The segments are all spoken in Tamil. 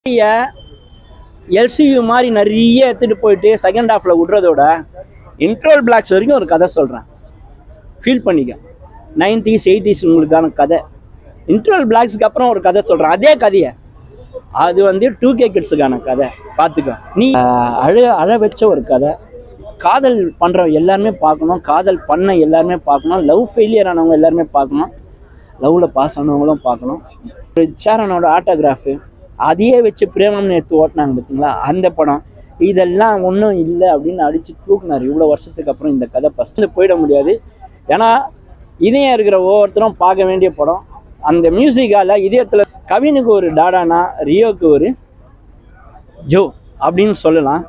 எல்சியு மாதிரி நிறைய எடுத்துகிட்டு போயிட்டு செகண்ட் ஹாஃபில் விட்றதோட இன்ட்ரோல் பிளாக்ஸ் வரைக்கும் ஒரு கதை சொல்கிறேன் ஃபீல் பண்ணிக்க நைன்டிஸ் எயிட்டிஸ் உங்களுக்கான கதை இன்ட்ரோல் பிளாக்ஸ்க்கு அப்புறம் ஒரு கதை சொல்கிறேன் அதே கதையை அது வந்து டூ கே கிட்ஸுக்கான கதை பார்த்துக்க நீ ஆஹ், அழ அழ வச்ச ஒரு கதை காதல் பண்ணுற எல்லாருமே பார்க்கணும் காதல் பண்ண எல்லாருமே பார்க்கணும் லவ் ஃபெயிலியர் ஆனவங்க எல்லாருமே பார்க்கணும் லவ்வில் பாஸ் ஆனவங்களும் பார்க்கணும் ஒரு சேரனோட ஆட்டோகிராஃபு அதையே வச்சு பிரேமம்னு எடுத்து ஓட்டினாங்க பார்த்தீங்களா அந்த படம் இதெல்லாம் ஒன்றும் இல்லை அப்படின்னு அடித்து தூக்குனார் இவ்வளோ வருஷத்துக்கு அப்புறம் இந்த கதை ஃபஸ்ட்டு போயிட முடியாது ஏன்னா இதயம் இருக்கிற ஒவ்வொருத்தரும் பார்க்க வேண்டிய படம் அந்த மியூசிக்கால இதயத்தில் கவினுக்கு ஒரு டாடானா ரியோக்கு ஒரு ஜோ அப்படின்னு சொல்லலாம்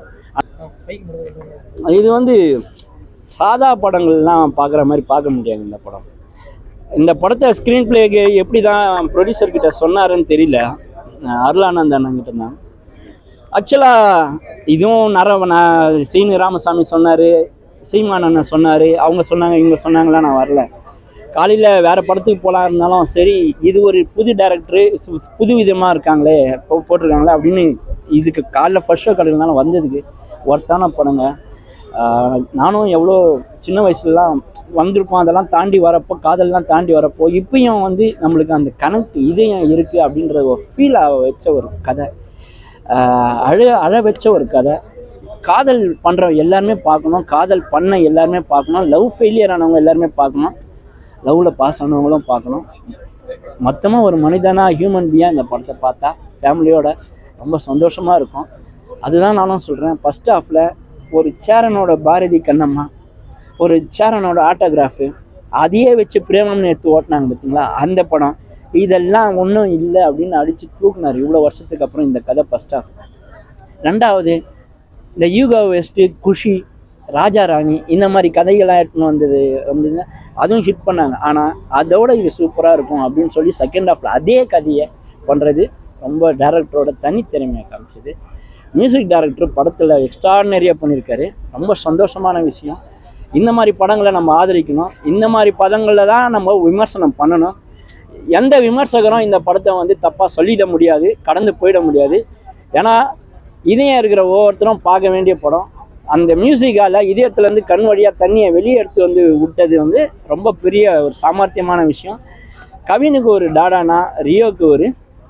இது வந்து சாதா படங்கள்லாம் பார்க்குற மாதிரி பார்க்க முடியாது இந்த படம் இந்த படத்தை ஸ்க்ரீன் பிளேக்கு எப்படி தான் ப்ரொடியூசர் கிட்ட சொன்னாருன்னு தெரியல அஹ் அருளானந்த் அண்ணங்கிட்ட தான் ஆக்சுவலாக இதுவும் நர நான் சீனு ராமசாமி சொன்னார் சீமான் அண்ணன் சொன்னார் அவங்க சொன்னாங்க இவங்க சொன்னாங்களா நான் வரல காலையில் வேறு படத்துக்கு போகலாம் இருந்தாலும் சரி இது ஒரு புது டேரக்டரு புது விதமாக இருக்காங்களே இப்போ போட்டிருக்காங்களே அப்படின்னு இதுக்கு காலைல ஃபர்ஸ்ட் ஷோ கடையிலனாலும் வந்ததுக்கு ஒர்த்தான படங்க ஆஹ் நானும் எவ்வளோ சின்ன வயசுலலாம் வந்திருப்போம் அதெல்லாம் தாண்டி வரப்போ காதல்லாம் தாண்டி வரப்போ இப்பயும் வந்து நம்மளுக்கு அந்த கனெக்ட் இதயம் இருக்குது அப்படின்ற ஒரு ஃபீல் வச்ச ஒரு கதை ஆஹ் அழ அழ வச்ச ஒரு கதை காதல் பண்ணுற எல்லாருமே பார்க்கணும் காதல் பண்ண எல்லாருமே பார்க்கணும் லவ் ஃபெயிலியர் ஆனவங்க எல்லாருமே பார்க்கணும் லவ்வில் பாஸ் ஆனவங்களும் பார்க்கணும் மொத்தமாக ஒரு மனிதனாக ஹியூமன் பீயாக இந்த படத்தை பார்த்தா ஃபேமிலியோட ரொம்ப சந்தோஷமாக இருக்கும் அதுதான் நானும் சொல்கிறேன் ஃபஸ்ட் ஹாஃபில் ஒரு சேரனோட பாரதி கண்ணம்மா ஒரு சேரனோட ஆட்டோகிராஃபு அதையே வச்சு பிரேமம்னு எடுத்து ஓட்டினாங்க பார்த்தீங்களா அந்த படம் இதெல்லாம் ஒன்றும் இல்லை அப்படின்னு அடித்து தூக்குனார் இவ்வளோ வருஷத்துக்கு அப்புறம் இந்த கதை ஃபஸ்ட் ஹாஃப் ரெண்டாவது இந்த யூகா வெஸ்ட்டு குஷி ராஜா ராணி இந்த மாதிரி கதைகள்லாம் எடுத்துன்னு வந்தது வந்து அதுவும் ஹிட் பண்ணாங்க ஆனால் அதோட இது சூப்பராக இருக்கும் அப்படின்னு சொல்லி செகண்ட் ஹாஃபில் அதே கதையை பண்ணுறது ரொம்ப டேரக்டரோட தனித்திறமையை காமிச்சது மியூசிக் டைரக்டர் படத்தில் எக்ஸ்ட்ரானரியாக பண்ணியிருக்காரு ரொம்ப சந்தோஷமான விஷயம் இந்த மாதிரி படங்களை நம்ம ஆதரிக்கணும் இந்த மாதிரி படங்களில் தான் நம்ம விமர்சனம் பண்ணணும் எந்த விமர்சகரும் இந்த படத்தை வந்து தப்பாக சொல்லிட முடியாது கடந்து போயிட முடியாது ஏன்னா இதயம் இருக்கிற ஒவ்வொருத்தரும் பார்க்க வேண்டிய படம் அந்த மியூசிக்கால இதயத்துலேருந்து கண் வழியாக தண்ணியை வெளியே எடுத்து வந்து விட்டது வந்து ரொம்ப பெரிய ஒரு சாமர்த்தியமான விஷயம் கவினுக்கு ஒரு டாடானா ரியோக்கு ஒரு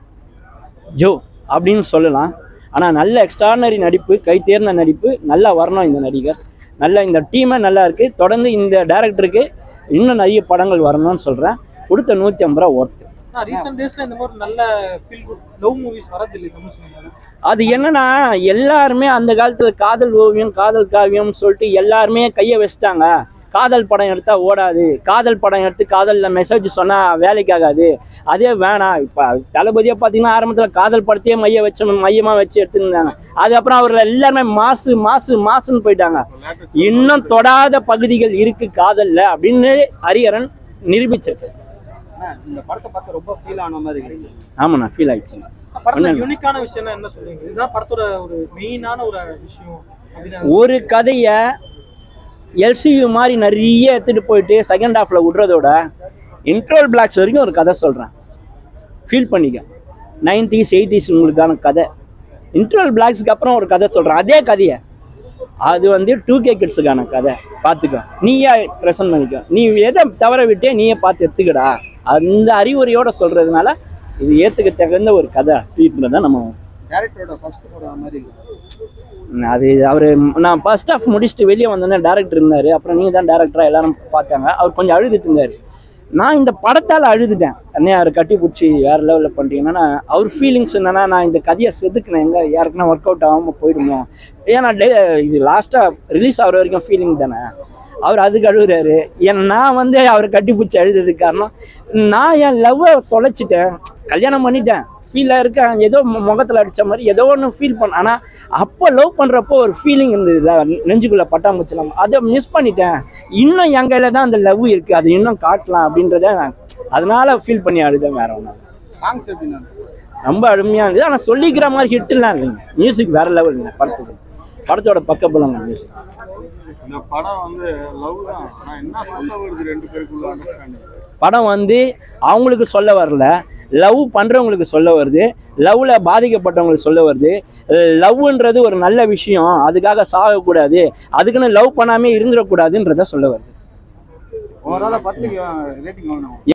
ஜோ அப்படின்னு சொல்லலாம் ஆனால் நல்ல எக்ஸ்ட்ரானரி நடிப்பு கை தேர்ந்த நடிப்பு நல்லா வரணும் இந்த நடிகர் நல்ல இந்த டீமே நல்லா இருக்குது தொடர்ந்து இந்த டேரக்டருக்கு இன்னும் நிறைய படங்கள் வரணும்னு சொல்கிறேன் கொடுத்த நூற்றி ஐம்பது ரூபா ஒர்த்து ரீசெண்ட் டேஸ்ல இந்த மாதிரி நல்ல ஃபீல் குட் லவ் மூவிஸ் வரதில்லை தமிழ் சினிமாவில் அது என்னன்னா எல்லாருமே அந்த காலத்தில் காதல் ஓவியம் காதல் காவியம்னு சொல்லிட்டு எல்லாருமே கையை வச்சுட்டாங்க காதல் படம் எடுத்தா ஓடாது காதல் படம் எடுத்து காதலில் மெசேஜ் சொன்னால் வேலைக்காகாது அதே வேணாம் இப்போ தளபதியாக பார்த்தீங்கன்னா ஆரம்பத்தில் காதல் படத்தையே மைய வச்ச மையமாக வச்சு எடுத்துருந்தாங்க அதுக்கப்புறம் அவர்கள் எல்லாருமே மாசு மாசு மாசுன்னு போயிட்டாங்க இன்னும் தொடாத பகுதிகள் இருக்கு காதல்ல அப்படின்னு ஹரிஹரன் நிரூபிச்சிருக்கு இந்த படத்தை பார்த்து ரொம்ப ஃபீல் ஆன மாதிரி இருக்கு ஆமாண்ணா ஃபீல் ஆயிடுச்சு படத்துல ஒண்ணும் யூனிக்கான விஷயம்னா என்ன சொல்றீங்க இதுதான் படத்தோட ஒரு மெயினான ஒரு விஷயம் அப்படின்னு ஒரு கதையை எல்சியு மாதிரி நிறைய எடுத்துகிட்டு போயிட்டு செகண்ட் ஹாஃபில் விட்றதோட இன்ட்ரோல் பிளாக்ஸ் வரைக்கும் ஒரு கதை சொல்கிறேன் ஃபீல் பண்ணிக்க நைன்டிஸ் எயிட்டிஸ் உங்களுக்கான கதை இன்ட்ரோல் பிளாக்ஸ்க்கு அப்புறம் ஒரு கதை சொல்கிறேன் அதே கதையை அது வந்து டூ கே கிட்ஸுக்கான கதை பார்த்துக்க நீயே ப்ரெசன்ட் பண்ணிக்க நீ எதை தவற விட்டே நீயே பார்த்து எடுத்துக்கடா அந்த அறிவுரையோட சொல்கிறதுனால இது ஏற்றுக்க தகுந்த ஒரு கதை அப்படின்றத நம்ம டேரக்டரோட ஃபர்ஸ்ட் படம் மாதிரி இருக்கு அது அவர் நான் ஃபர்ஸ்ட் ஆஃப் முடிச்சுட்டு வெளியே வந்தோன்னே டேரக்டர் இருந்தார் அப்புறம் நீங்கள் தான் டேரக்டராக எல்லாரும் பார்த்தாங்க அவர் கொஞ்சம் அழுதுட்டு இருந்தார் நான் இந்த படத்தால் அழுதுட்டேன் அண்ணே அவர் கட்டி பிடிச்சி வேறு லெவலில் பண்ணிட்டீங்கன்னா அவர் ஃபீலிங்ஸ் என்னன்னா நான் இந்த கதையை செதுக்கினேன் எங்கே யாருக்குன்னா ஒர்க் அவுட் ஆகாமல் போயிடுமோ ஏன்னா டே இது லாஸ்ட்டாக ரிலீஸ் ஆகிற வரைக்கும் ஃபீலிங் தானே அவர் அதுக்கு அழுகுறாரு என் நான் வந்து அவரை கட்டி பிடிச்சி அழுதுறதுக்கு காரணம் நான் என் லவ்வை தொலைச்சிட்டேன் கல்யாணம் பண்ணிட்டேன் ஃபீலாக இருக்கேன் ஏதோ மு- முகத்துல அடித்த மாதிரி ஏதோ ஒன்று ஃபீல் பண்ண ஆனால் அப்போ லவ் பண்ணுறப்போ ஒரு ஃபீலிங் இருந்ததுல நெஞ்சுக்குள்ளே பட்டாம்பூச்சலாம் அதை மிஸ் பண்ணிட்டேன் இன்னும் என் கையில் தான் அந்த லவ் இருக்குது அது இன்னும் காட்டலாம் அப்படின்றத நான் அதனால ஃபீல் பண்ணி அழுதேன் வேற ஒன்றும் சாங்ஸ் எப்படின்னா ரொம்ப அருமையாக இருந்தது ஆனால் சொல்லிக்கிற மாதிரி ஹிட்லாம் இல்லைங்க மியூசிக் வேற லெவல் இல்லை படத்துக்கு படத்தோட பக்கபலங்க மியூசிக் இந்த படம் வந்து லவ் தான் ஆனா என்ன சொல்ல வருது ரெண்டு பேருக்குள்ள அண்டர்ஸ்டாண்டிங் படம் வந்து அவங்களுக்கு சொல்ல வரல லவ் பண்ணுறவங்களுக்கு சொல்ல வருது லவ்வில் பாதிக்கப்பட்டவங்களுக்கு சொல்ல வருது லவ்ன்றது ஒரு நல்ல விஷயம் அதுக்காக சாகக்கூடாது அதுக்குன்னு லவ் பண்ணாமே இருந்துடக்கூடாதுன்றத சொல்ல வருது ஓவரால பத்துக்கு ரேட்டிங் வாங்கணும்